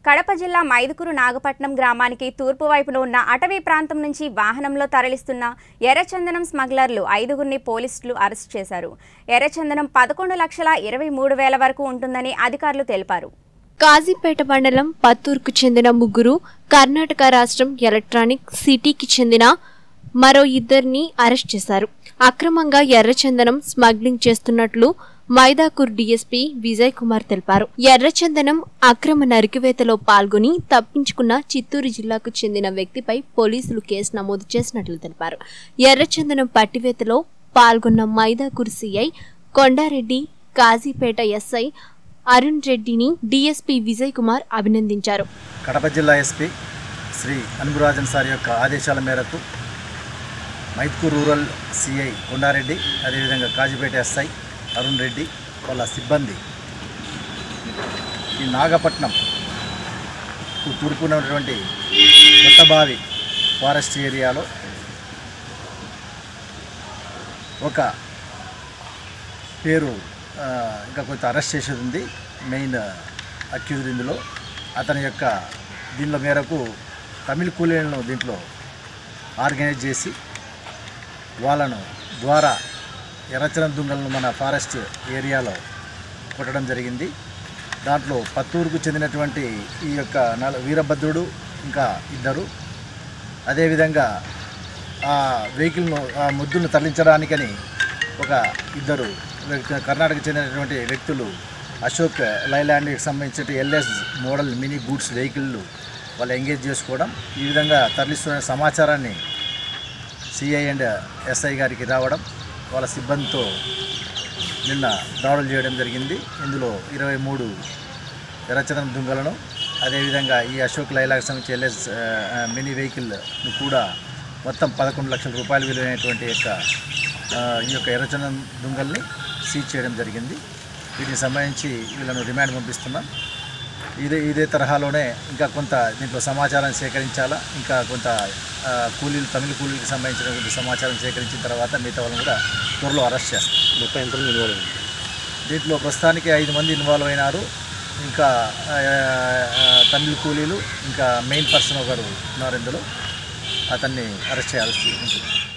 కడప జిల్లా మైదుకూరు నాగపట్నం గ్రామానికి తూర్పు వైపున ఉన్న అటవీ ప్రాంతం నుంచి వాహనంలో తరలిస్తున్న ఎర్రచందనం స్మగ్లర్లు ఐదుగురిని పోలీసులు అరెస్ట్ చేశారు ఎర్రచందనం పదకొండు లక్షల ఇరవై మూడు వేల వరకు ఉంటుందని అధికారులు తెలిపారు కాజీపేట మండలం పత్తూరుకు చెందిన ముగ్గురు కర్ణాటక రాష్ట్రం ఎలక్ట్రానిక్ సిటీకి చెందిన మరో ఇద్దరిని అరెస్ట్ చేశారు అక్రమంగా ఎర్రచందనం స్మగ్లింగ్ చేస్తున్నట్లు మైదాకూర్ డీఎస్పీ విజయ్ కుమార్ తెలిపారు ఎర్రచందనం అక్రమ నరికివేతలో పాల్గొని తప్పించుకున్న చిత్తూరు జిల్లాకు చెందిన వ్యక్తిపై పోలీసులు కేసు నమోదు చేసినట్లు తెలిపారు ఎర్రచందనం పట్టివేతలో పాల్గొన్న మైదాకూర్ సిఐ కొండారెడ్డి కాజీపేట ఎస్ఐ అరుణ్ రెడ్డిని డీఎస్పీ విజయ్ కుమార్ అభినందించారు కడప జిల్లా ఎస్పీ శ్రీ అనుగురాజన్ సార్ యొక్క ఆదేశాల మేరకు మైత్కూర్ రూరల్ సిఐ కొండారెడ్డి అదేవిధంగా కాజీపేట ఎస్ఐ అరుణ్ రెడ్డి వాళ్ళ సిబ్బంది ఈ నాగపట్నం తూర్పున ఉన్నటువంటి కొత్తబావి ఫారెస్ట్ ఏరియాలో ఒక పేరు ఆ, ఇంకా కొంత అరెస్ట్ చేసేది ఉంది మెయిన్ అక్యూజ్డ్ ఇందులో అతని యొక్క దీనిలో మేరకు తమిళ కూలీలను దీంట్లో ఆర్గనైజ్ చేసి వాళ్ళను ద్వారా ఎర్రచరం దుంగలను మన ఫారెస్ట్ ఏరియాలో కొట్టడం జరిగింది దాంట్లో పత్తూరుకు చెందినటువంటి ఈ యొక్క నల వీరభద్రుడు ఇంకా ఇద్దరు అదేవిధంగా ఆ వెహికల్ను ఆ ముద్దును తరలించడానికని ఒక ఇద్దరు వ్యక్తి- కర్ణాటక చెందినటువంటి వ్యక్తులు అశోక్ లైలాండ్కి సంబంధించిన ఎల్ఎస్ మోడల్ మినీ గూడ్స్ వెహికల్లు వాళ్ళు ఎంగేజ్ చేసుకోవడం ఈ విధంగా తరలిస్తున్న సమాచారాన్ని సిఐ అండ్ ఎస్ఐ గారికి రావడం వాళ్ళ సిబ్బందితో నిన్న దాడులు చేయడం జరిగింది ఇందులో ఇరవై మూడు ఎర్రచందనం దుంగలను అదేవిధంగా ఈ అశోక్ లైలాకి సంబంధించి ఎల్ఎస్ ఆ, మినీ వెహికల్ కూడా మొత్తం పదకొండు లక్షల రూపాయలు విలువైనటువంటి యొక్క ఆ, ఈ యొక్క ఎర్రచందనం దుంగల్ని సీజ్ చేయడం జరిగింది వీటికి సంబంధించి వీళ్ళను రిమాండ్ పంపిస్తున్నాం ఇదే ఇదే తరహాలోనే ఇంకా కొంత దీంట్లో సమాచారం సేకరించాలా ఇంకా కొంత ఆ, కూలీలు తమిళ కూలీలకు సంబంధించిన కొంత సమాచారం సేకరించిన తర్వాత మిగతా వాళ్ళని కూడా త్వరలో అరెస్ట్ చేస్తాం మొత్తం ఎంత ఇన్వాల్వ్ అయింది దీంట్లో ప్రస్తుతానికి ఐదు మంది ఇన్వాల్వ్ అయినారు ఇంకా ఆ, ఆ, తమిళ కూలీలు ఇంకా మెయిన్ పర్సన్ ఒకరు ఉన్నారు ఇందులో అతన్ని అరెస్ట్ చేయాల్సి ఉంటుంది